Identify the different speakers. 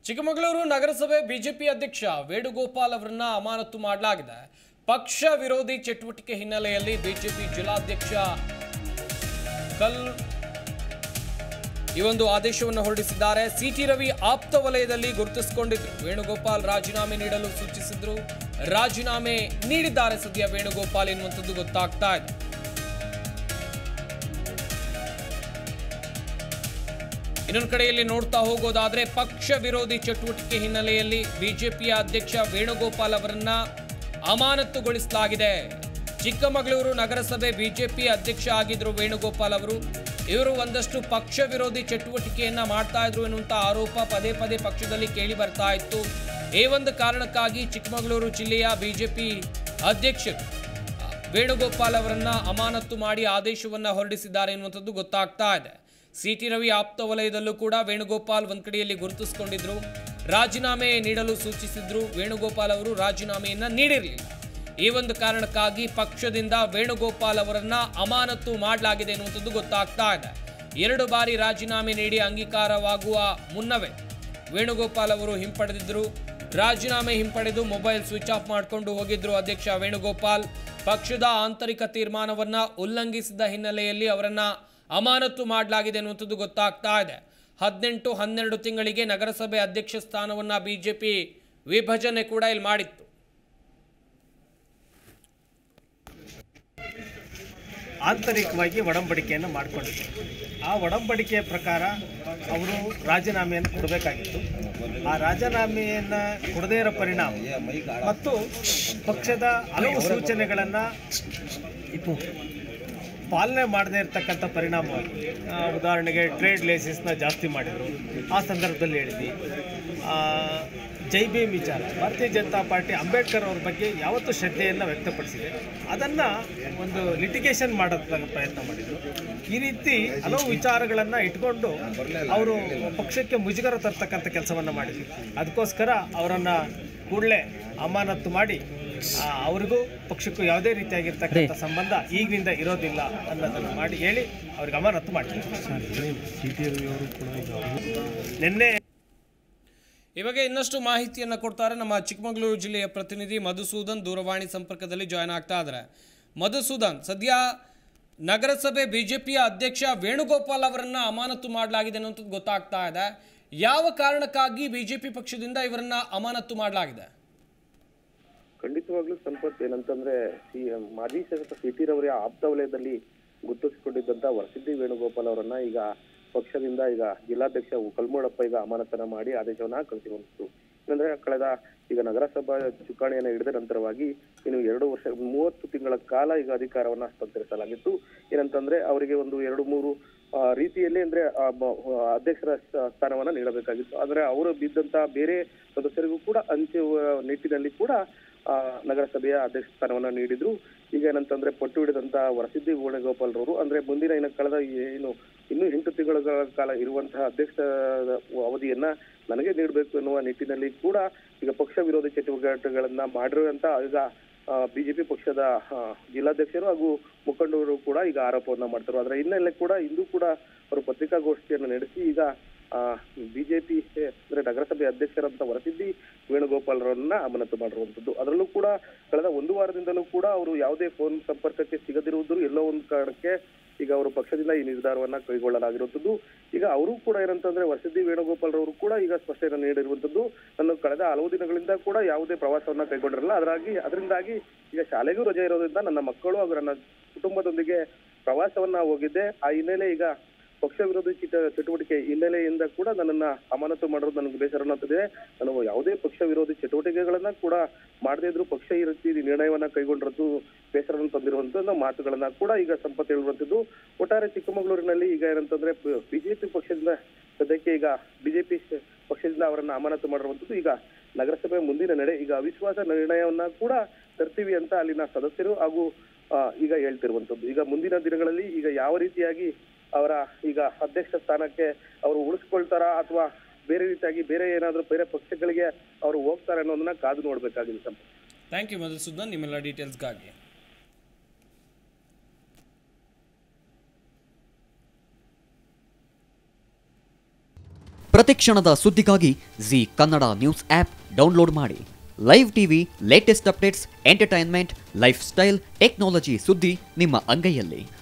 Speaker 1: ಚಿಕ್ಕಮಗಳೂರು ನಗರಸಭೆ ಬಿಜೆಪಿ ಅಧ್ಯಕ್ಷ ವೇಣುಗೋಪಾಲ್ ಅವರನ್ನ ಅಮಾನತು ಮಾಡಲಾಗಿದೆ ಪಕ್ಷ ವಿರೋಧಿ ಚಟುವಟಿಕೆ ಹಿನ್ನೆಲೆಯಲ್ಲಿ ಬಿಜೆಪಿ ಜಿಲ್ಲಾಧ್ಯಕ್ಷ ಕಲ್ ಈ ಒಂದು ಆದೇಶವನ್ನು ಹೊರಡಿಸಿದ್ದಾರೆ ಸಿಟಿ ರವಿ ಆಪ್ತ ವಲಯದಲ್ಲಿ ಗುರುತಿಸಿಕೊಂಡಿದ್ರು ವೇಣುಗೋಪಾಲ್ ರಾಜೀನಾಮೆ ನೀಡಲು ಸೂಚಿಸಿದ್ರು ರಾಜೀನಾಮೆ ನೀಡಿದ್ದಾರೆ ಸದ್ಯ ವೇಣುಗೋಪಾಲ್ ಎನ್ನುವಂಥದ್ದು ಗೊತ್ತಾಗ್ತಾ ಇದೆ ಇನ್ನೊಂದು ಕಡೆಯಲ್ಲಿ ನೋಡ್ತಾ ಹೋಗೋದಾದ್ರೆ ಪಕ್ಷ ವಿರೋಧಿ ಚಟುವಟಿಕೆ ಹಿನ್ನೆಲೆಯಲ್ಲಿ ಬಿಜೆಪಿಯ ಅಧ್ಯಕ್ಷ ವೇಣುಗೋಪಾಲ್ ಅವರನ್ನ ಅಮಾನತುಗೊಳಿಸಲಾಗಿದೆ ಚಿಕ್ಕಮಗಳೂರು ನಗರಸಭೆ ಬಿಜೆಪಿ ಅಧ್ಯಕ್ಷ ಆಗಿದ್ರು ವೇಣುಗೋಪಾಲ್ ಅವರು ಇವರು ಒಂದಷ್ಟು ಪಕ್ಷ ವಿರೋಧಿ ಚಟುವಟಿಕೆಯನ್ನ ಮಾಡ್ತಾ ಇದ್ರು ಎನ್ನುವಂತ ಆರೋಪ ಪದೇ ಪದೇ ಪಕ್ಷದಲ್ಲಿ ಕೇಳಿ ಬರ್ತಾ ಇತ್ತು ಈ ಒಂದು ಕಾರಣಕ್ಕಾಗಿ ಚಿಕ್ಕಮಗಳೂರು ಜಿಲ್ಲೆಯ ಬಿಜೆಪಿ ಅಧ್ಯಕ್ಷರು ವೇಣುಗೋಪಾಲ್ ಅವರನ್ನ ಅಮಾನತು ಮಾಡಿ ಆದೇಶವನ್ನ ಹೊರಡಿಸಿದ್ದಾರೆ ಎನ್ನುವಂಥದ್ದು ಗೊತ್ತಾಗ್ತಾ ಇದೆ ಸಿಟಿ ರವಿ ಆಪ್ತ ವಲಯದಲ್ಲೂ ಕೂಡ ವೇಣುಗೋಪಾಲ್ ಒಂದ್ ಕಡೆಯಲ್ಲಿ ಗುರುತಿಸಿಕೊಂಡಿದ್ರು ರಾಜೀನಾಮೆ ನೀಡಲು ಸೂಚಿಸಿದ್ರು ವೇಣುಗೋಪಾಲ್ ಅವರು ರಾಜೀನಾಮೆಯನ್ನ ನೀಡಿರಲಿಲ್ಲ ಈ ಒಂದು ಕಾರಣಕ್ಕಾಗಿ ಪಕ್ಷದಿಂದ ವೇಣುಗೋಪಾಲ್ ಅವರನ್ನ ಅಮಾನತು ಮಾಡಲಾಗಿದೆ ಎನ್ನುವಂಥದ್ದು ಗೊತ್ತಾಗ್ತಾ ಇದೆ ಎರಡು ಬಾರಿ ರಾಜೀನಾಮೆ ನೀಡಿ ಅಂಗೀಕಾರವಾಗುವ ಮುನ್ನವೇ ವೇಣುಗೋಪಾಲ್ ಅವರು ಹಿಂಪಡೆದಿದ್ದರು ರಾಜೀನಾಮೆ ಹಿಂಪಡೆದು ಮೊಬೈಲ್ ಸ್ವಿಚ್ ಆಫ್ ಮಾಡಿಕೊಂಡು ಹೋಗಿದ್ರು ಅಧ್ಯಕ್ಷ ವೇಣುಗೋಪಾಲ್ ಪಕ್ಷದ ಆಂತರಿಕ ತೀರ್ಮಾನವನ್ನ ಉಲ್ಲಂಘಿಸಿದ ಹಿನ್ನೆಲೆಯಲ್ಲಿ ಅವರನ್ನ ಅಮಾನತು ಮಾಡಲಾಗಿದೆ ಅನ್ನುವಂಥದ್ದು ಗೊತ್ತಾಗ್ತಾ ಇದೆ ಹದಿನೆಂಟು ಹನ್ನೆರಡು ತಿಂಗಳಿಗೆ ನಗರಸಭೆ ಅಧ್ಯಕ್ಷ ಸ್ಥಾನವನ್ನ ಬಿಜೆಪಿ ವಿಭಜನೆ ಕೂಡ ಇಲ್ಲಿ ಮಾಡಿತ್ತು
Speaker 2: ಆಂತರಿಕವಾಗಿ ಒಡಂಬಡಿಕೆಯನ್ನು ಮಾಡಿಕೊಂಡಿದ್ರು ಆ ಒಡಂಬಡಿಕೆಯ ಪ್ರಕಾರ ಅವರು ರಾಜೀನಾಮೆಯನ್ನು ಕೊಡಬೇಕಾಗಿತ್ತು ಆ ರಾಜೀನಾಮೆಯನ್ನು ಕೊಡದೇ ಇರೋ ಪರಿಣಾಮ ಮತ್ತು ಪಕ್ಷದ ಹಲವು ಸೂಚನೆಗಳನ್ನು ಪಾಲನೆ ಮಾಡದೇ ಇರತಕ್ಕಂಥ ಪರಿಣಾಮವಾಗಿ ಆ, ಉದಾಹರಣೆಗೆ ಟ್ರೇಡ್ ಲೈಸೆನ್ಸ್ನ ಜಾಸ್ತಿ ಮಾಡಿದರು ಆ ಸಂದರ್ಭದಲ್ಲಿ ಹೇಳಿದ್ವಿ ಆ, ಜೈ ಭೀಮ್ ವಿಚಾರ ಭಾರತೀಯ ಜನತಾ ಪಾರ್ಟಿ ಅಂಬೇಡ್ಕರ್ ಅವ್ರ ಬಗ್ಗೆ ಯಾವತ್ತೂ ಶ್ರದ್ಧೆಯನ್ನು ವ್ಯಕ್ತಪಡಿಸಿದೆ ಅದನ್ನು ಒಂದು ಲಿಟಿಗೇಷನ್ ಮಾಡೋದಕ್ಕೆ ಪ್ರಯತ್ನ ಮಾಡಿದರು ಈ ರೀತಿ ಹಲವು ವಿಚಾರಗಳನ್ನು ಇಟ್ಕೊಂಡು ಅವರು ಪಕ್ಷಕ್ಕೆ ಮುಜುಗರ ತರ್ತಕ್ಕಂಥ ಕೆಲಸವನ್ನು ಮಾಡಿದರು ಅದಕ್ಕೋಸ್ಕರ ಅವರನ್ನು ಕೂಡಲೇ ಅಮಾನತು ಮಾಡಿ ಆ, ಅವ್ರಿಗೂ ಪಕ್ಷಕ್ಕೂ ಯಾವುದೇ ರೀತಿಯಾಗಿರ್ತಕ್ಕಂಥ ಸಂಬಂಧ ಈಗಿನಿಂದ ಇರೋದಿಲ್ಲ ಅನ್ನೋದನ್ನು ಮಾಡಿ ಹೇಳಿ ಅವ್ರಿಗೆ ಅಮಾನತು ಮಾಡಿದ್ರು ನಿನ್ನೆ
Speaker 1: ಈ ಬಗ್ಗೆ ಇನ್ನಷ್ಟು ಮಾಹಿತಿಯನ್ನು ಕೊಡ್ತಾರೆ ನಮ್ಮ ಚಿಕ್ಕಮಗಳೂರು ಜಿಲ್ಲೆಯ ಪ್ರತಿನಿಧಿ ಮಧುಸೂದನ್ ದೂರವಾಣಿ ಸಂಪರ್ಕದಲ್ಲಿ ಜಾಯ್ನ್ ಆಗ್ತಾ ಇದ್ದಾರೆ ಮಧುಸೂದನ್ ಸದ್ಯ ನಗರಸಭೆ ಬಿಜೆಪಿಯ ಅಧ್ಯಕ್ಷ ವೇಣುಗೋಪಾಲ್ ಅವರನ್ನ ಅಮಾನತು ಮಾಡಲಾಗಿದೆ ಅನ್ನೋಂಥದ್ದು ಗೊತ್ತಾಗ್ತಾ ಇದೆ ಯಾವ ಕಾರಣಕ್ಕಾಗಿ ಬಿಜೆಪಿ ಪಕ್ಷದಿಂದ ಇವರನ್ನ ಅಮಾನತು ಮಾಡಲಾಗಿದೆ
Speaker 3: ಖಂಡಿತವಾಗ್ಲೂ ಸಂಪತ್ ಏನಂತಂದ್ರೆ ಸಿ ಮಾಜಿ ಶಾಸಕ ಸಿ ಟಿ ರವರ ಆಪ್ತ ವಲಯದಲ್ಲಿ ಗುರುತಿಸಿಕೊಂಡಿದ್ದಂತ ವರಸಿದ್ದಿ ವೇಣುಗೋಪಾಲ್ ಅವರನ್ನ ಈಗ ಪಕ್ಷದಿಂದ ಈಗ ಜಿಲ್ಲಾಧ್ಯಕ್ಷ ಕಲ್ಮೋಳಪ್ಪ ಈಗ ಅಮಾನತನ ಮಾಡಿ ಆದೇಶವನ್ನ ಕಳಿಸಿರುವಂತದ್ದು ಏನಂದ್ರೆ ಕಳೆದ ಈಗ ನಗರಸಭಾ ಚುಕ್ಕಾಣಿಯನ್ನ ಹಿಡಿದ ನಂತರವಾಗಿ ಇನ್ನು ಎರಡು ವರ್ಷ ಮೂವತ್ತು ತಿಂಗಳ ಕಾಲ ಈಗ ಅಧಿಕಾರವನ್ನ ಹಸ್ತಾಂತರಿಸಲಾಗಿತ್ತು ಏನಂತಂದ್ರೆ ಅವರಿಗೆ ಒಂದು ಎರಡು ಮೂರು ಆ, ರೀತಿಯಲ್ಲಿ ಅಂದ್ರೆ ಆ, ಬ- ಅಧ್ಯಕ್ಷರ ಸ- ಸ್ಥಾನವನ್ನ ನೀಡಬೇಕಾಗಿತ್ತು ಆದ್ರೆ ಅವರು ಬಿದ್ದಂತ ಬೇರೆ ಸದಸ್ಯರಿಗೂ ಕೂಡ ಹಂಚುವ ನಿಟ್ಟಿನಲ್ಲಿ ಕೂಡ ಆ, ನಗರಸಭೆಯ ಅಧ್ಯಕ್ಷ ಸ್ಥಾನವನ್ನ ನೀಡಿದ್ರು ಈಗ ಏನಂತಂದ್ರೆ ಪಟ್ಟು ಹಿಡಿದಂತ ವರಸಿದ್ದಿ ವೇಣುಗೋಪಾಲ್ ರವರು ಅಂದ್ರೆ ಮುಂದಿನ ಇನ್ನು ಕಳೆದ ಏನು ಇನ್ನು ಎಂಟು ತಿಂಗಳ ಕಾಲ ಇರುವಂತಹ ಅಧ್ಯಕ್ಷ ಅವಧಿಯನ್ನ ನನಗೆ ನೀಡಬೇಕು ಎನ್ನುವ ನಿಟ್ಟಿನಲ್ಲಿ ಕೂಡ ಈಗ ಪಕ್ಷ ವಿರೋಧಿ ಚಟುವಟಿಕೆಗಳನ್ನ ಮಾಡಿರುವಂತ ಈಗ ಬಿಜೆಪಿ ಪಕ್ಷದ ಆ, ಜಿಲ್ಲಾಧ್ಯಕ್ಷರು ಹಾಗೂ ಮುಖಂಡರು ಕೂಡ ಈಗ ಆರೋಪವನ್ನ ಮಾಡ್ತಾರೆ ಅದರ ಹಿನ್ನೆಲೆ ಕೂಡ ಇಂದು ಕೂಡ ಅವರು ಪತ್ರಿಕಾಗೋಷ್ಠಿಯನ್ನು ನಡೆಸಿ ಈಗ ಬಿಜೆಪಿ ಅಂದ್ರೆ ನಗರಸಭೆ ಅಧ್ಯಕ್ಷರಂತ ವರಸಿದ್ದಿ ವೇಣುಗೋಪಾಲ್ ಅವರನ್ನ ಅಮಾನತು ಮಾಡಿರುವಂತದ್ದು ಅದರಲ್ಲೂ ಕೂಡ ಕಳೆದ ಒಂದು ವಾರದಿಂದಲೂ ಕೂಡ ಅವರು ಯಾವುದೇ ಫೋನ್ ಸಂಪರ್ಕಕ್ಕೆ ಸಿಗದಿರುವುದು ಎಲ್ಲೋ ಒಂದು ಕಾರಣಕ್ಕೆ ಈಗ ಅವರು ಪಕ್ಷದಿಂದ ಈ ನಿರ್ಧಾರವನ್ನ ಕೈಗೊಳ್ಳಲಾಗಿರುವಂತದ್ದು ಈಗ ಅವರು ಕೂಡ ಏನಂತಂದ್ರೆ ವಸತಿ ವೇಣುಗೋಪಾಲ್ ಅವರು ಕೂಡ ಈಗ ಸ್ಪಷ್ಟನೆ ನೀಡಿರುವಂತದ್ದು ನಾನು ಕಳೆದ ಹಲವು ದಿನಗಳಿಂದ ಕೂಡ ಯಾವುದೇ ಪ್ರವಾಸವನ್ನ ಕೈಗೊಂಡಿರಲ್ಲ ಅದರಾಗಿ ಅದರಿಂದಾಗಿ ಈಗ ಶಾಲೆಗೂ ರಜೆ ಇರೋದ್ರಿಂದ ನನ್ನ ಮಕ್ಕಳು ಹಾಗೂ ನನ್ನ ಕುಟುಂಬದೊಂದಿಗೆ ಪ್ರವಾಸವನ್ನ ಹೋಗಿದ್ದೆ ಆ ಹಿನ್ನೆಲೆ ಈಗ ಪಕ್ಷ ವಿರೋಧಿ ಚಿಟ ಚಟುವಟಿಕೆ ಹಿನ್ನೆಲೆಯಿಂದ ಕೂಡ ನನ್ನನ್ನ ಅಮಾನತು ಮಾಡೋದು ನನಗೆ ಬೇಸರ ಅನ್ನುತ್ತದೆ ನಾನು ಯಾವುದೇ ಪಕ್ಷ ವಿರೋಧಿ ಚಟುವಟಿಕೆಗಳನ್ನ ಕೂಡ ಮಾಡದೇ ಇದ್ರು ಪಕ್ಷ ಈ ರೀತಿ ನಿರ್ಣಯವನ್ನ ಕೈಗೊಂಡಿರೋದು ಬೇಸರ ತಂದಿರುವಂತ ಮಾತುಗಳನ್ನ ಕೂಡ ಈಗ ಸಂಪತ್ ಹೇಳುವಂತದ್ದು ಒಟ್ಟಾರೆ ಚಿಕ್ಕಮಗಳೂರಿನಲ್ಲಿ ಈಗ ಏನಂತಂದ್ರೆ ಬಿಜೆಪಿ ಪಕ್ಷದಿಂದ ಸದ್ಯಕ್ಕೆ ಈಗ ಬಿಜೆಪಿ ಪಕ್ಷದಿಂದ ಅವರನ್ನ ಅಮಾನತು ಮಾಡಿರುವಂತದ್ದು ಈಗ ನಗರಸಭೆ ಮುಂದಿನ ನಡೆ ಈಗ ಅವಿಶ್ವಾಸ ನಿರ್ಣಯವನ್ನ ಕೂಡ ತರ್ತೀವಿ ಅಂತ ಅಲ್ಲಿನ ಸದಸ್ಯರು ಹಾಗೂ ಆ, ಈಗ ಹೇಳ್ತಿರುವಂತದ್ದು ಈಗ ಮುಂದಿನ ದಿನಗಳಲ್ಲಿ ಈಗ ಯಾವ ರೀತಿಯಾಗಿ ಅವರ ಈಗ ಅಧ್ಯಕ್ಷ ಸ್ಥಾನಕ್ಕೆ ಅವರು ಉಳಿಸ್ಕೊಳ್ತಾರಾ ಅಥವಾ ಬೇರೆ ರೀತಿಯಾಗಿ ಬೇರೆ ಏನಾದ್ರೂ ಬೇರೆ ಪಕ್ಷಗಳಿಗೆ ಅವರು ಹೋಗ್ತಾರೆ ಅನ್ನೋದನ್ನ ಕಾದು ನೋಡ್ಬೇಕಾಗಿದೆ ಸಂಪತ್
Speaker 1: ಥ್ಯಾಂಕ್ ಯು ಮಧುಸೂದನ್ ನಿಮ್ಮೆಲ್ಲ ಡೀಟೇಲ್ಸ್ಗಾಗಿ
Speaker 4: ಪ್ರತಿಕ್ಷಣದ ಸುದ್ದಿಗಾಗಿ Zee Kannada news app download ಮಾಡಿ live TV latest updates entertainment lifestyle technology ಸುದ್ದಿ ನಿಮ್ಮ ಅಂಗೈಯಲ್ಲಿ